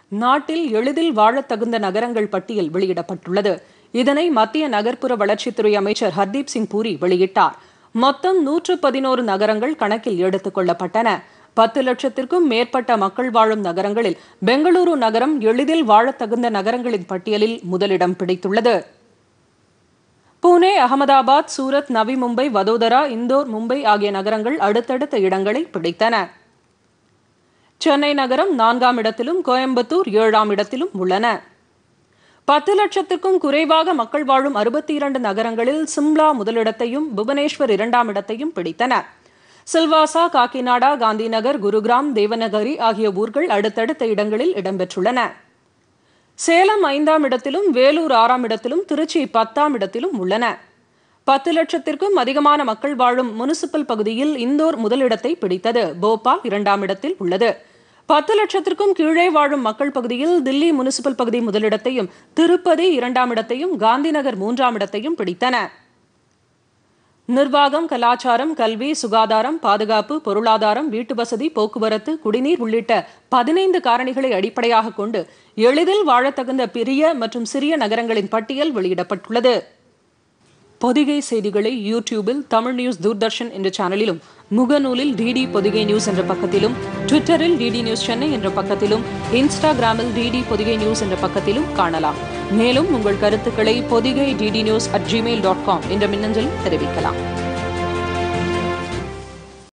நாட்டில் எளிதில் வாழத் தகுந்த நகரங்கள் பட்டியல் வெளியிடப்பட்டுள்ளது இதனை மத்திய நகர்ப்புற வளர்ச்சித்துறை அமைச்சர் ஹர்தீப் சிங் பூரி வெளியிட்டார் மொத்தம் நூற்று பதினோரு நகரங்கள் கணக்கில் எடுத்துக் கொள்ளப்பட்டன பத்து லட்சத்திற்கும் மேற்பட்ட மக்கள் வாழும் நகரங்களில் பெங்களூரு நகரம் எளிதில் வாழத் தகுந்த நகரங்களின் பட்டியலில் முதலிடம் பிடித்துள்ளது புனே அகமதாபாத் சூரத் நவி மும்பை வதோதரா இந்தோர் மும்பை ஆகிய நகரங்கள் அடுத்தடுத்த இடங்களை பிடித்தன சென்னை நகரம் நான்காம் இடத்திலும் கோயம்புத்தூர் ஏழாம் இடத்திலும் உள்ளன பத்து லட்சத்திற்கும் குறைவாக மக்கள் வாழும் அறுபத்தி இரண்டு நகரங்களில் சிம்லா முதலிடத்தையும் புவனேஸ்வர் இரண்டாம் இடத்தையும் பிடித்தன சில்வாசா காக்கிநாடா காந்திநகர் குருகிராம் தேவநகரி ஆகிய ஊர்கள் அடுத்தடுத்த இடங்களில் இடம்பெற்றுள்ளன சேலம் ஐந்தாம் இடத்திலும் வேலூர் ஆறாம் இடத்திலும் திருச்சி பத்தாம் இடத்திலும் உள்ளன பத்து லட்சத்திற்கும் அதிகமான மக்கள் வாழும் முனிசிபல் பகுதியில் இந்தோர் முதலிடத்தை பிடித்தது போபால் இரண்டாம் இடத்தில் உள்ளது பத்து லட்சத்திற்கும் கீழே வாழும் மக்கள் பகுதியில் தில்லி முனிசிபல் பகுதி முதலிடத்தையும் திருப்பதி இரண்டாம் இடத்தையும் காந்திநகர் மூன்றாம் இடத்தையும் பிடித்தன நிர்வாகம் கலாச்சாரம் கல்வி சுகாதாரம் பாதுகாப்பு பொருளாதாரம் வீட்டு வசதி போக்குவரத்து குடிநீர் உள்ளிட்ட பதினைந்து காரணிகளை அடிப்படையாக கொண்டு எளிதில் வாழத்தகுந்த பெரிய மற்றும் சிறிய நகரங்களின் பட்டியல் வெளியிடப்பட்டுள்ளது பொதிகை செய்திகளை யூடியூபில் தமிழ் நியூஸ் தூர்தர்ஷன் என்ற சேனலிலும் முகநூலில் டிடி பொதிகை நியூஸ் என்ற பக்கத்திலும் ட்விட்டரில் டிடி நியூஸ் சென்னை என்ற பக்கத்திலும் இன்ஸ்டாகிராமில் டிடி பொதிகை நியூஸ் என்ற பக்கத்திலும் காணலாம் மேலும் உங்கள் கருத்துக்களை Podhigai DD news at Gmail dot com என்ற மின்னஞ்சலில் தெரிவிக்கலாம்